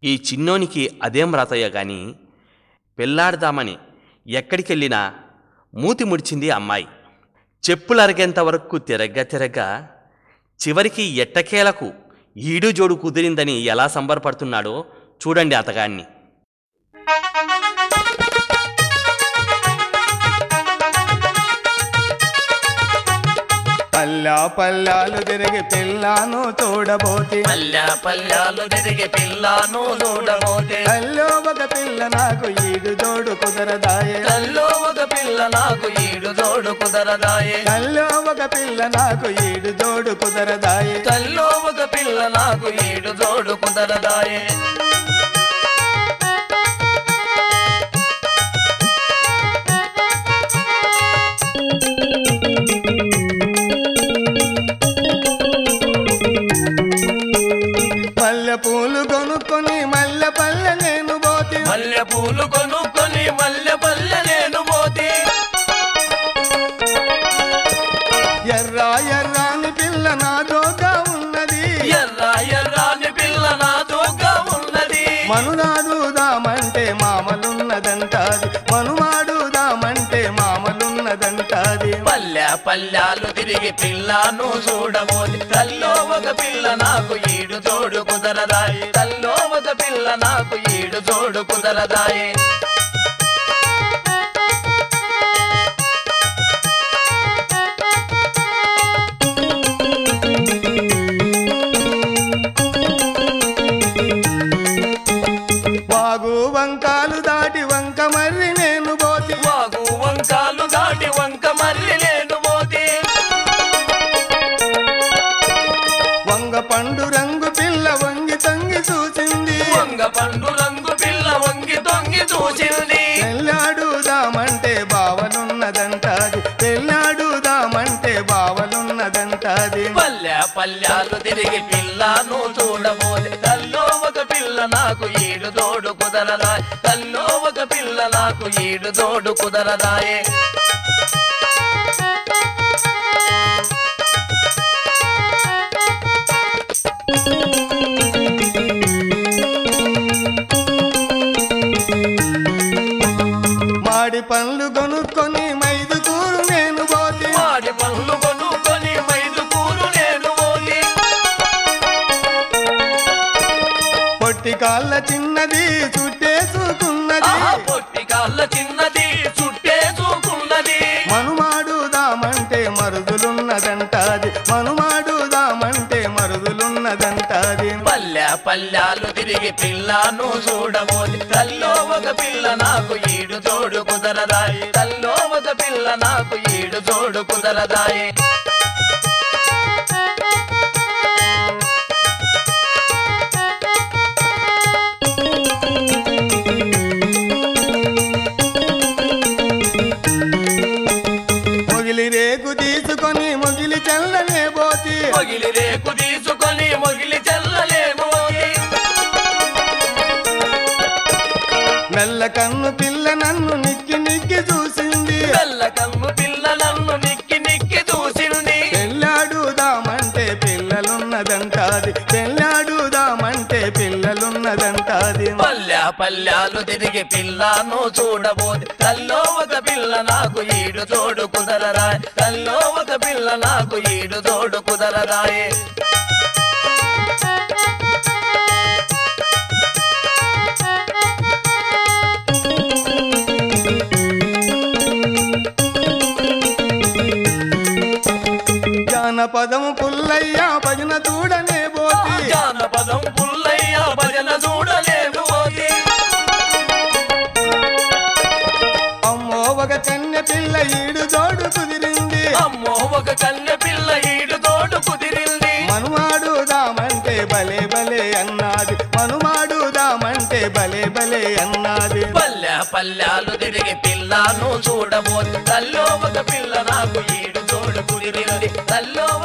ఈ చిన్నోనికి అదేం రాతయ్య గాని పెళ్ళాడదామని ఎక్కడికెళ్ళినా మూతి ముడిచింది అమ్మాయి చెప్పులు అరిగేంత వరకు తిరగ్గా తిరగ్గా చివరికి ఎట్టకేలకు ఈడు జోడు కుదిరిందని ఎలా సంబరపడుతున్నాడో చూడండి అతగాన్ని పల్లా పల్లాలు తిరిగి పిల్లాను చూడబోతి పల్లె పల్లెలు తిరిగి పిల్లను చూడబోతే అల్లో ఒక పిల్ల నాకు ఈడు జోడు కుదరదాయే తల్లో ఒక పిల్ల నాకు ఈడు జోడు కుదరదాయే అల్లో ఒక పిల్ల నాకు ఈడు జోడు కుదరదాయే తల్లో ఒక పిల్ల నాకు ఈడు జోడు కుదరదాయే మల్లె పూలు కొనుక్కొని మల్లె పల్లె నేను పోతి మల్లె పూలు కొనుక్కొని మల్లె పల్లె నేను పోతే ఎర్ర ఎర్రాని పిల్ల నా జోగా ఉన్నది ఎర్ర ఎర్రాని పిల్ల నా దోగా ఉన్నది మనునాడుదామంటే మామలున్నదంటాది మనుమాడుదామంటే మామలున్నదంటాది పల్లె పల్లెలు తిరిగి పిల్లను చూడబోతే తల్లో ఒక పిల్ల నాకు ఈడు జోడు కుదరదాయి తల్లో ఒక పిల్ల నాకు ఈడు జోడు కుదరదాయి వాగు వంకాలు దాటి వంక మర్రి నేను పోతి వాగు వంకాలు దాటి వంక మర్రి నేను పోతే వంగ పండు రంగు పిల్ల వంగి తొంగి చూసింది వంగ పండు రంగు పిల్ల వంగి తొంగి చూసింది పెళ్ళాడుదామంటే బావలున్నదంటాది పెళ్ళాడుదామంటే బావలున్నదంటాది పల్లె పల్లెలు తిరిగి పిల్లను చూడబోతే తల్లో ఒక పిల్ల నాకు ఈడు తోడు కుదరదాయి తల్లో ఒక పిల్ల నాకు ఈడు తోడు కుదరదాయే మాడి పండ్లు కొనుక్కొని మైదు కూరు నేను పోతి వాడి పనులు కొనుక్కొని మైదు కూరు నేను పోయి పొట్టి కాళ్ళ చిన్నది చుట్టేసుకున్నది ఆహా పొట్టి కాళ్ళ చిన్నది చుట్టేసుకున్నది మనుమాడుదామంటే మరుదులున్నదంటాది మనుమాడుదామంటే మరుదులున్నదంటాది పల్లె పల్లెలు తిరిగి పిల్లను చూడబోతే తల్లో ఒక పిల్ల నాకు ఈడు తోడు కుదరదాయి తల్లో ఒక పిల్ల నాకు ఈడు తోడు కుదరదాయి మొగిలి రేకు తీసుకొని మొగిలి చల్లనే పోతి మొగిలి రేకు తీసుకొని మొగిలి చెల్లలేను మెల్ల కన్ను పిల్ల నన్ను నిక్కి నిక్కి చూసింది తెల్ల కన్ను పిల్ల నన్ను నిక్కి నిక్కి చూసింది పెళ్ళాడుదామంటే పిల్లలున్నదంటాది పెళ్ళాడుదామంటే పిల్లలున్నదంటాది పల్లె పల్లెలు తిరిగి పిల్లను చూడబోతే తల్లో ఒక పిల్ల నాకు ఈడు తోడు కుదరరాయ్ తల్లో ఒక పిల్ల నాకు ఈడు తోడు కుదరరాయే జానపదము పుల్లయ్య భజన చూడనే పోతి జానపదం పుల్లయ్య భజన చూడలేను పోయి అమ్మో ఒక కన్నె పిల్ల ఈడు జోడు కుదిరింది అమ్మో ఒక కన్నె పిల్ల ఈడు తోడు కుదిరింది మనుమాడుదామంటే భలే భలే అన్నాది మనుమాడుదామంటే భలే భలే అన్నాది పల్లె పల్లెలు తిరిగి పిల్లను చూడబోతే తల్లో ఒక పిల్ల నాకు ఈడు తోడు కుదిరింది తల్లో